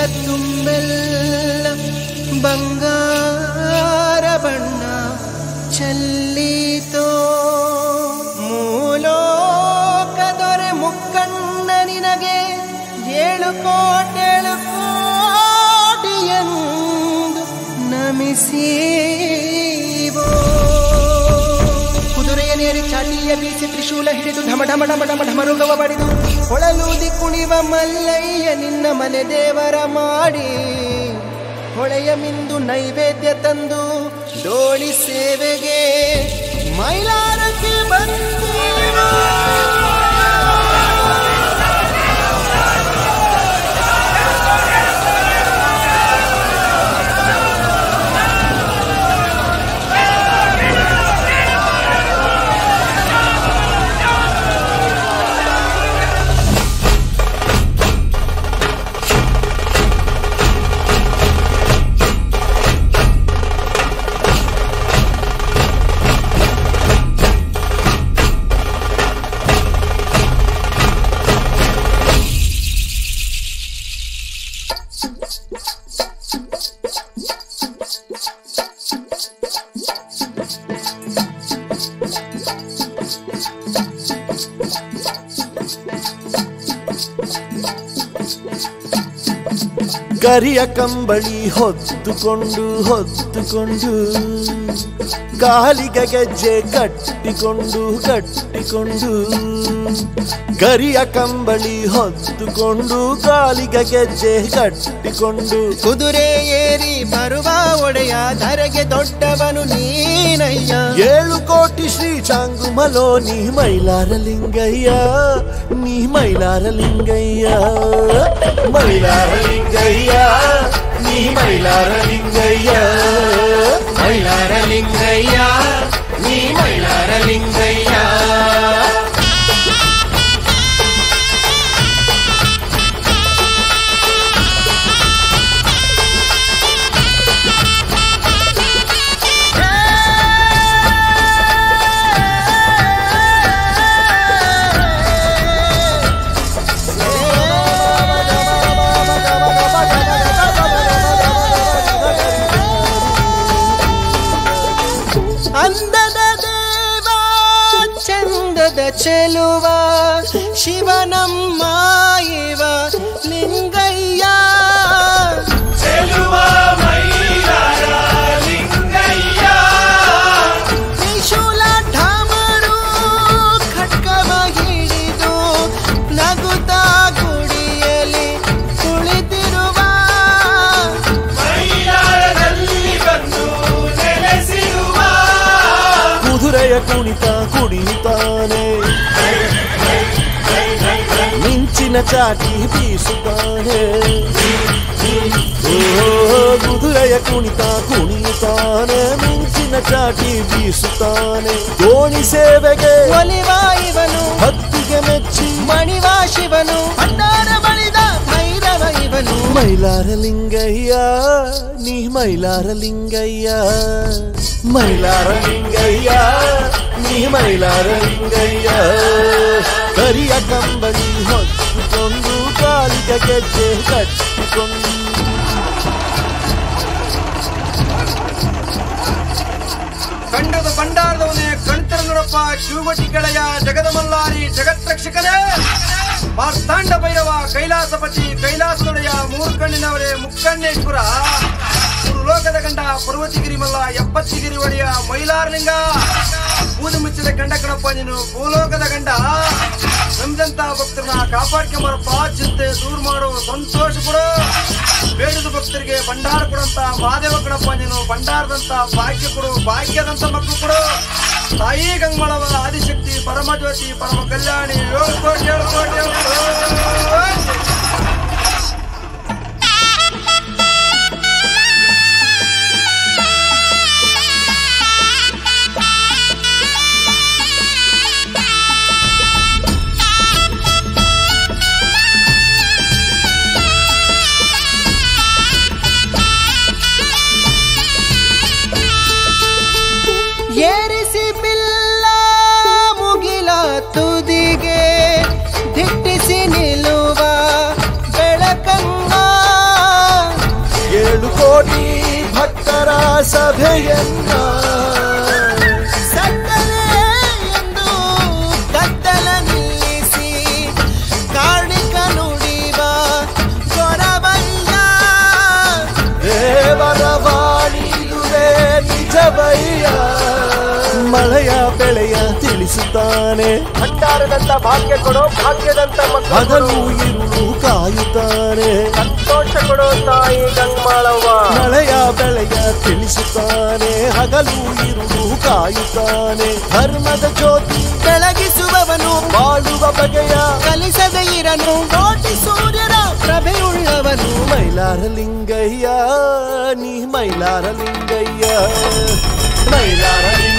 ತುಂಬೆಲ್ಲ ಬಂಗಾರ ಬಣ್ಣ ಚೆಲ್ಲೀತೋ ಮೂಲೋಕದೊರೆ ಮುಕ್ಕಣ್ಣ ನಿನಗೆ ಏಳು ಕೋಟೇಳು ಕೋಟಿಯಂದು ನಮಿಸೀವೋ ಕುದುರೆಯನೇರಿ ಚಾಟಿಯ ಬೀಸಿ ತ್ರಿಶೂಲ ಹಿಡಿದು ಢಮ ಢಮ ಢಮ ಢಮ ಢಮರುಗವ ಬಡಿದು ಹೊಳಲೂದಿ ಕುಣಿವ ಮಲ್ಲಯ್ಯ ನಿನ್ನ ಮನೆ ದೇವರ ಮಾಡಿ ಹೊಳೆಯ ಮಿಂದು ನೈವೇದ್ಯ ತಂದು ಡೋಳಿ ಸೇವೆಗೆ ಮೈಲಾರಕ್ಕೆ ಬಂದು ಕರಿಯ ಕಂಬಳಿ ಹೊತ್ತುಕೊಂಡು ಹೊತ್ತುಕೊಂಡು ಕಾಲಿಗೆ ಗೆಜ್ಜೆ ಕಟ್ಟಿಕೊಂಡು ಕಟ್ಟಿಕೊಂಡು ಕರಿಯ ಕಂಬಳಿ ಹೊತ್ತುಕೊಂಡು ಕಾಲಿಗೆ ಗೆಜ್ಜೆ ಕಟ್ಟಿಕೊಂಡು ಕುದುರೆ ಏರಿ ಬರುವ ಒಡೆಯ ಧರೆಗೆ ದೊಡ್ಡವನು ನೀನಯ್ಯ ಏಳು ಕೋಟಿ ಶ್ರೀ ಚಾಂಗುಮಲೋ ನೀ ಮೈಲಾರ ಲಿಂಗಯ್ಯ ನೀ ಮೈಲಾರ ಲಿಂಗಯ್ಯ ಮೈಲಾರ ಲಿಂಗಯ್ಯ ನೀ ಮೈಲಾರ ಲಿಂಗಯ್ಯ ಮೈಲಾರ ಲಿಂಗಯ್ಯ ನೀ ಮೈಲಾರ ಲಿಂಗಯ್ಯ ಅಂದದ ದೇವ ಚಂದದ ಚೆಲುವ ಶಿವನಮ್ಮ ಇವ ಲಿಂಗಯ್ಯ ತ್ರಿಶೂಲ ಢಮರು ಖಡ್ಗವ ಹಿಡಿದು ನಗುತ್ತಾ ಗುಡಿಯಲ್ಲಿ ಕುಳಿತಿರುವ ಕುದುರೆಯ ಕುಣಿತ ಕುಣಿತಾನೆ ಮಿಂಚಿನ ಚಾಟಿ ಬೀಸುತ್ತಾನೆ ಓ ಕುದುರೆಯ ಕುಣಿತ ಕುಣಿತಾನೆ ಮಿಂಚಿನ ಚಾಟಿ ಬೀಸುತ್ತಾನೆ ದೋಣಿ ಸೇವೆಗೆ ಒಲಿವ ಇವನು ಭಕ್ತಿಗೆ ಮೆಚ್ಚಿ ಮಣಿವ ಶಿವನು ಭಂಡಾರ ಬಳಿದ ಭೈರವ ಇವನು ಮೈಲಾರ ಲಿಂಗಯ್ಯ ನೀ ಮೈಲಾರ ಲಿಂಗಯ್ಯ ಮೈಲಾರ ಲಿಂಗಯ್ಯ ನೀ ಮೈಲಾರ ಲಿಂಗಯ್ಯ ಕರಿಯ ಕಂಬಳಿ ಹೊತ್ತುಕೊಂಡು ಕಾಲಿಗೆ ಗೆಜ್ಜೆ ಕಟ್ಟಿಕೊಂಡು ಕಂಡದ ಭಂಡಾರದವನೇ ಕಣ್ತರ ನೋಡಪ್ಪ ಶಿವಗಟ್ಟಿ ಕೆಳೆಯ ಜಗದ ಮಲ್ಲಾರಿ ಜಗತ್ರಕ್ಷಕನೇ ಮಾರ್ತಾಂಡ ಭೈರವ ಕೈಲಾಸಪತಿ ಕೈಲಾಸದೊಡೆಯ ಮೂರು ಕಣ್ಣಿನವರೇ ಮುಕ್ಕಣ್ಣೇಶ್ವರ ಮೂರು ಲೋಕದ ಗಂಡ ಪರ್ವತಿಗಿರಿ ಮಲ್ಲ ಎಪ್ಪತ್ತಿಗಿರಿ ಒಡೆಯ ಮೈಲಾರಲಿಂಗ ಬೂದು ಮುಚ್ಚಿದ ಗಂಡ ಕಣಪ್ಪ ನೀನು ಭೂಲೋಕದ ಗಂಡ ನಮ್ದಂತ ಭಕ್ತರನ್ನ ಕಾಪಾಡ್ಕೊಂಬರಪ್ಪ ಚಿಂತೆ ದೂರ ಮಾಡು ಸಂತೋಷ ಕೊಡು ಬೇಡದ ಭಕ್ತರಿಗೆ ಭಂಡಾರ ಕೊಡಂತ ಮಹಾದೇವ ಕಣಪ್ಪ ನೀನು ಭಂಡಾರದಂತ ಭಾಗ್ಯ ಕೊಡು ಭಾಗ್ಯದಂತ ಮಕ್ಕಳು ಕೊಡು ತಾಯಿ ಗಂಗಮಳವ ಆದಿಶಕ್ತಿ ಪರಮಜ್ಯೋತಿ ಪರಮ ಕಲ್ಯಾಣಿ ಏಳು ಕೋಟಿ ಏಳು ಕೋಟಿ ಏಳು ಕೋಟಿ. ಏರಿಸಿ ಬಿಲ್ಲ ಮುಗಿಲ ತುದಿಗೆ ದಿಟ್ಟಿಸಿ ನಿಲ್ಲುವ ಕೋಟಿ ಭಕ್ತರ ಸಭೆಯನ್ನ ಸತ್ತಲೆ ಎಂದು ಕತ್ತಲ ನಿಲ್ಲಿಸಿ ಕಾರ್ಣಿಕ ನುಡಿವ ಕೊರಬಯ್ಯ ದೇವರ ವಾಣಿಯುವೆ ನಿಜವಯ್ಯ ಮಳೆಯ ಬೆಳೆಯ ತಿಳಿಸುತ್ತಾನೆ ಭಂಡಾರದಂತ ಭಾಗ್ಯ ಕೊಡೋ ಭಾಗ್ಯದಂತ ಹಗಲು ಇರುಳು ಕಾಯುತ್ತಾನೆ ಸಂತೋಷ ಕೊಡೋ ತಾಯಿ ಗಂಗಮಾಳವ್ವ ಮಳೆಯ ಬೆಳೆಯ ತಿಳಿಸುತ್ತಾನೆ ಹಗಲು ಇರುಳು ಕಾಯುತ್ತಾನೆ ಧರ್ಮದ ಜ್ಯೋತಿ ಬೆಳಗಿಸುವವನು ಬಾಳುವ ಬಗೆಯ ಕಲಿಸದೆ ಇರನು ಕೋಟಿ ಸೂರ್ಯನ ಪ್ರಭೆಯುಳ್ಳವನು ಮೈಲಾರ ಲಿಂಗಯ್ಯ ನೀ ಮೈಲಾರ ಲಿಂಗಯ್ಯ ಮೈಲಾರ ಲಿಂಗಯ್ಯ